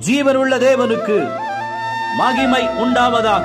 ஜீவனுள்ள தேவனுக்கு மகிமை உண்டாவதாக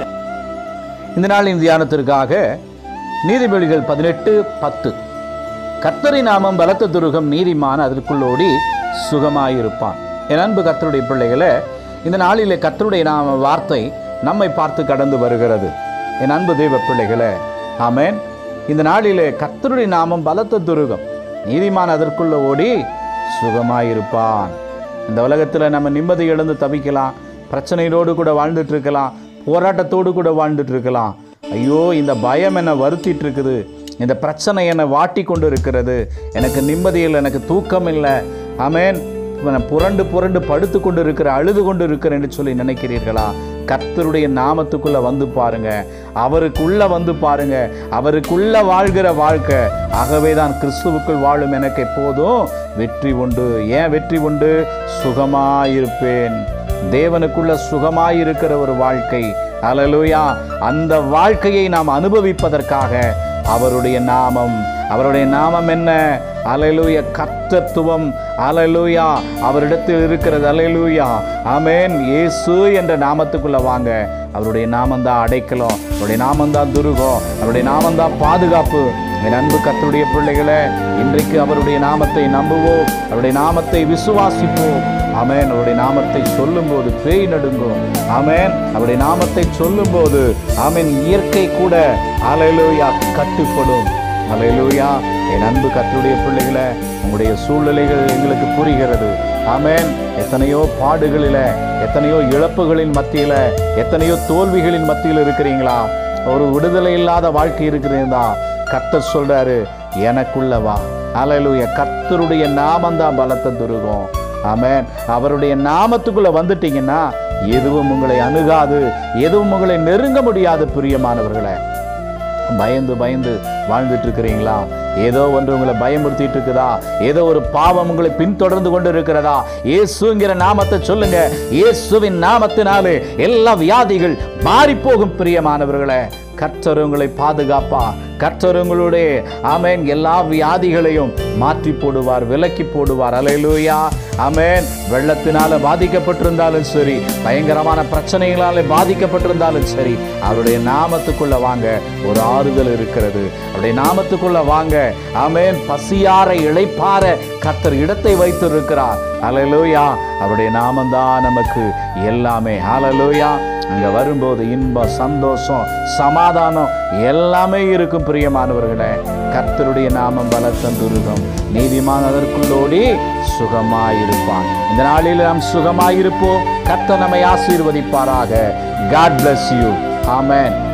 இந்த நாளின் தியானத்திற்காக நீதிமொழிகள் பதினெட்டு பத்து கர்த்தரை நாமம் பலத்த துருகம் நீதிமான் அதற்குள்ளோடி சுகமாயிருப்பான் என் அன்பு கர்த்தருடைய பிள்ளைகளே இந்த நாளிலே கர்த்தருடைய நாம வார்த்தை நம்மை பார்த்து கடந்து வருகிறது என் அன்பு தெய்வ பிள்ளைகளே ஆமென் இந்த நாளிலே கர்த்தருடைய நாமம் பலத்த துருகம் நீதிமான் அதற்குள்ள ஓடி சுகமாயிருப்பான் இந்த உலகத்தில் நம்ம நிம்மதி இழந்து தவிக்கலாம் பிரச்சனையோடு கூட வாழ்ந்துட்டு இருக்கலாம் போராட்டத்தோடு கூட வாழ்ந்துட்டு இருக்கலாம் ஐயோ இந்த பயம் என்னை வருத்திட்டு இருக்குது இந்த பிரச்சனை என்னை வாட்டி கொண்டு இருக்கிறது எனக்கு நிம்மதி இல்லை எனக்கு தூக்கம் இல்லை ஆமேன் நான் புரண்டு புரண்டு படுத்து கொண்டு இருக்கிற அழுது கொண்டு இருக்கிறேன்னு சொல்லி நினைக்கிறீர்களா கர்த்தருடைய நாமத்துக்குள்ள வந்து பாருங்க அவருக்குள்ள வந்து பாருங்க அவருக்குள்ள வாழ்கிற வாழ்க்கை ஆகவே தான் கிறிஸ்துவுக்குள் வாழும் எனக்கு எப்போதும் வெற்றி உண்டு ஏன் வெற்றி உண்டு சுகமாயிருப்பேன் தேவனுக்குள்ள சுகமாயிருக்கிற ஒரு வாழ்க்கை அலலுயா அந்த வாழ்க்கையை நாம் அனுபவிப்பதற்காக அவருடைய நாமம் அவருடைய நாமம் என்ன அலையலூயா கர்த்தத்துவம் அலையலூயா அவரிடத்தில் இருக்கிறது அலையலூயா ஆமேன் இயேசு என்ற நாமத்துக்குள்ள வாங்க அவருடைய நாமந்தான் அடைக்கலம் அவருடைய நாமந்தான் துருகம் அவருடைய நாமந்தான் பாதுகாப்பு என் அன்பு கர்த்தருடைய பிள்ளைகளே இன்றைக்கு அவருடைய நாமத்தை நம்புவோம் அவருடைய நாமத்தை விசுவாசிப்போம் ஆமென் அவருடைய நாமத்தை சொல்லும்போது பேய் நடுங்கும் ஆமென் அவருடைய நாமத்தை சொல்லும்போது ஆமென் இயற்கை கூட அலையலூயா கட்டுப்படும் அலையலூயா என் அன்பு கர்த்தருடைய பிள்ளைகளை உங்களுடைய சூழ்நிலைகள் எங்களுக்கு புரிகிறது ஆமென் எத்தனையோ பாடுகளில எத்தனையோ இழப்புகளின் மத்தியில எத்தனையோ தோல்விகளின் மத்தியில் இருக்கிறீங்களா ஒரு விடுதலை இல்லாத வாழ்க்கை இருக்கிறீங்களா கர்த்தர் சொல்றாரு எனக்குள்ள வா அலையலூயா கர்த்தருடைய நாமந்தான் பலத்த துருகம் ஆமென் அவருடைய நாமத்துக்குள்ள வந்துட்டீங்கன்னா எதுவும் உங்களை அணுகாது எதுவும் உங்களை நெருங்க முடியாது பிரியமானவர்களே பயந்து பயந்து வாழ்ந்துட்டு இருக்கிறீங்களா ஏதோ ஒன்று உங்களை பயமுறுத்திட்டு இருக்குதா ஏதோ ஒரு பாவம் உங்களை பின்தொடர்ந்து கொண்டு இருக்கிறதா இயேசுங்கிற நாமத்தை சொல்லுங்க இயேசுவின் நாமத்தினாலே எல்லா வியாதிகள் மாறி போகும் பிரியமானவர்களே கர்த்தர் உங்களை பாதுகாப்பா கர்த்தர் உங்களுடைய ஆமேன் எல்லா வியாதிகளையும் மாற்றி போடுவார் விலக்கி போடுவார் அலையிலூயா ஆமேன் வெள்ளத்தினால பாதிக்கப்பட்டிருந்தாலும் சரி பயங்கரமான பிரச்சனைகளால பாதிக்கப்பட்டிருந்தாலும் சரி அவருடைய நாமத்துக்குள்ள வாங்க ஒரு ஆறுதல் இருக்கிறது அவருடைய நாமத்துக்குள்ள வாங்க ஆமேன் பசியார இளைப்பார கர்த்தர் இடத்தை வைத்திருக்கிறார் அலையிலூயா அவருடைய நாமந்தான் நமக்கு எல்லாமே அலலூயா அங்க வரும்போது இன்பம் சந்தோஷம் சமாதானம் எல்லாமே இருக்கும் பிரியமானவர்களே கர்த்தருடைய நாமம் பலத்தந்துருகம் நீதிமான் அதற்குள்ளோடி சுகமாயிருப்பான் இந்த நாளில் நாம் சுகமாயிருப்போம் கர்த்தர் நம்மை ஆசீர்வதிப்பாராக காட் bless யூ ஆமென்